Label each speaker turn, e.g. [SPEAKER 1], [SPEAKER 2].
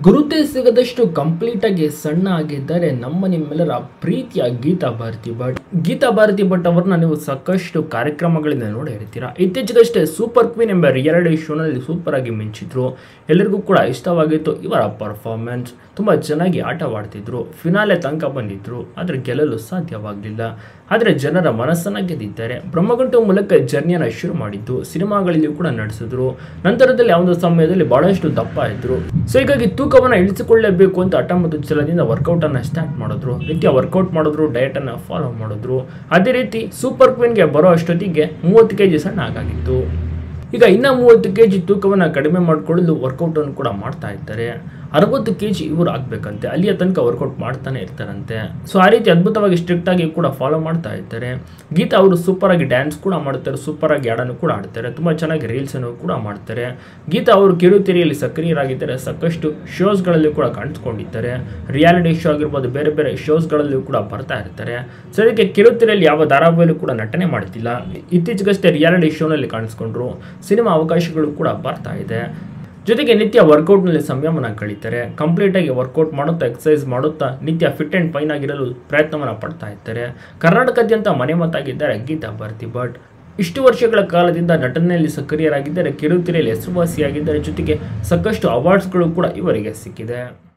[SPEAKER 1] ಗುರುತೇ ಸಿಗದಷ್ಟು complete ಆಗಿ ಸಣ್ಣ ಆಗಿದ್ದಾರೆ ನಮ್ಮ ನಿಮ್ಮೆಲ್ಲರ ಪ್ರೀತಿಯ ಗೀತಾ ಭಾರತಿ ಭಟ್ ಗೀತಾ ಭಾರತಿ ಭಟ್ ಅವರನ್ನ ನೀವು ಸಾಕಷ್ಟು ಕಾರ್ಯಕ್ರಮಗಳಿಂದ ನೋಡಿ ಇರ್ತೀರಾ ಇತ್ತೀಚೆಗಷ್ಟೇ ಸೂಪರ್ ಕ್ವೀನ್ ಎಂಬ ರಿಯಾಲಿಟಿ ಶೋನಲ್ಲಿ ಸೂಪರ್ ಆಗಿ ಮಿಂಚಿದ್ರು ಎಲ್ಲರಿಗೂ ಕೂಡ ಇಷ್ಟವಾಗಿತ್ತು ಇವರ ಪರ್ಫಾರ್ಮೆನ್ಸ್ ತುಂಬ ಚೆನ್ನಾಗಿ ಆಟವಾಡ್ತಿದ್ರು ಫಿನಾಲೆ ತನಕ ಬಂದಿದ್ರು ಆದರೆ ಗೆಲ್ಲಲು ಸಾಧ್ಯವಾಗಲಿಲ್ಲ ಆದರೆ ಜನರ ಮನಸ್ಸನ್ನು ಗೆದ್ದಿದ್ದಾರೆ ಬ್ರಹ್ಮಗಂಟು ಮೂಲಕ ಜರ್ನಿಯನ್ನು ಶುರು ಮಾಡಿದ್ದು ಸಿನಿಮಾಗಳಲ್ಲಿ ಕೂಡ ನಡೆಸಿದ್ರು ನಂತರದಲ್ಲಿ ಆ ಒಂದು ಸಮಯದಲ್ಲಿ ಬಹಳಷ್ಟು ದಪ್ಪ ಇದ್ರು ಸೊ ಹೀಗಾಗಿ ತೂಕವನ್ನು ಇಳಿಸಿಕೊಳ್ಳಲೇಬೇಕು ಅಂತ ಹಠ ಮತ್ತು ಛಲದಿಂದ ವರ್ಕೌಟ್ ಅನ್ನ ಸ್ಟಾರ್ಟ್ ಮಾಡಿದ್ರು ನಿತ್ಯ ವರ್ಕೌಟ್ ಮಾಡಿದ್ರು ಡಯಟ್ ಅನ್ನ ಫಾಲೋ ಮಾಡಿದ್ರು ಅದೇ ರೀತಿ ಸೂಪರ್ ಕ್ವೀನ್ಗೆ ಬರೋ ಅಷ್ಟೊತ್ತಿಗೆ ಮೂವತ್ತು ಕೆ ಜಿ ಸಣ್ಣ ಆಗಾಗಿತ್ತು ಈಗ ಇನ್ನ ಮೂವತ್ತು ಕೆ ಜಿ ತೂಕವನ್ನು ಕಡಿಮೆ ಮಾಡಿಕೊಳ್ಳಲು ವರ್ಕೌಟ್ ಅನ್ನು ಕೂಡ ಮಾಡ್ತಾ ಇದ್ದಾರೆ ಅರವತ್ತು ಕೆ ಜಿ ಇವರು ಆಗ್ಬೇಕಂತೆ ಅಲ್ಲಿಯ ತನಕ ವರ್ಕೌಟ್ ಮಾಡ್ತಾನೆ ಇರ್ತಾರಂತೆ ಸೊ ಆ ರೀತಿ ಅದ್ಭುತವಾಗಿ ಸ್ಟ್ರಿಕ್ಟ್ ಆಗಿ ಕೂಡ ಫಾಲೋ ಮಾಡ್ತಾ ಇರ್ತಾರೆ ಗೀತಾ ಅವರು ಸೂಪರ್ ಆಗಿ ಡ್ಯಾನ್ಸ್ ಕೂಡ ಮಾಡ್ತಾರೆ ಸೂಪರ್ ಆಗಿ ಹಾಡನ್ನು ಕೂಡ ಆಡ್ತಾರೆ ತುಂಬಾ ಚೆನ್ನಾಗಿ ರೀಲ್ಸ್ ಅನ್ನು ಕೂಡ ಮಾಡ್ತಾರೆ ಗೀತಾ ಅವರು ಕಿರುತೆರೆಯಲ್ಲಿ ಸಕ್ರಿಯರಾಗಿದ್ದಾರೆ ಸಾಕಷ್ಟು ಶೋಸ್ಗಳಲ್ಲಿ ಕೂಡ ಕಾಣಿಸ್ಕೊಂಡಿದ್ದಾರೆ ರಿಯಾಲಿಟಿ ಶೋ ಆಗಿರ್ಬೋದು ಬೇರೆ ಬೇರೆ ಶೋಸ್ಗಳಲ್ಲೂ ಕೂಡ ಬರ್ತಾ ಇರ್ತಾರೆ ಸೊ ಅದಕ್ಕೆ ಕಿರುತೆರೆಯಲ್ಲಿ ಯಾವ ಧಾರಾವಾಹಿಯಲ್ಲೂ ಕೂಡ ನಟನೆ ಮಾಡ್ತಿಲ್ಲ ಇತ್ತೀಚೆಗಷ್ಟೇ ರಿಯಾಲಿಟಿ ಶೋನಲ್ಲಿ ಕಾಣಿಸ್ಕೊಂಡ್ರು ಸಿನಿಮಾ ಅವಕಾಶಗಳು ಕೂಡ ಬರ್ತಾ ಇದೆ ಜೊತೆಗೆ ನಿತ್ಯ ವರ್ಕೌಟ್ನಲ್ಲಿ ಸಮಯವನ್ನು ಕಳೀತಾರೆ ಕಂಪ್ಲೀಟಾಗಿ ವರ್ಕೌಟ್ ಮಾಡುತ್ತಾ ಎಕ್ಸಸೈಸ್ ಮಾಡುತ್ತಾ ನಿತ್ಯ ಫಿಟ್ ಆ್ಯಂಡ್ ಫೈನ್ ಆಗಿರಲು ಪ್ರಯತ್ನವನ್ನು ಪಡ್ತಾ ಇರ್ತಾರೆ ಕರ್ನಾಟಕದಾದ್ಯಂತ ಮನೆ ಮಾತಾಗಿದ್ದಾರೆ ಗೀತಾ ಭಾರತಿ ಭಟ್ ಇಷ್ಟು ವರ್ಷಗಳ ಕಾಲದಿಂದ ನಟನೆಯಲ್ಲಿ ಸಕ್ರಿಯರಾಗಿದ್ದಾರೆ ಕಿರುತೆರೆಯಲ್ಲಿ ಹೆಸರುವಾಸಿಯಾಗಿದ್ದಾರೆ ಜೊತೆಗೆ ಸಾಕಷ್ಟು ಅವಾರ್ಡ್ಸ್ಗಳು ಕೂಡ ಇವರಿಗೆ ಸಿಕ್ಕಿದೆ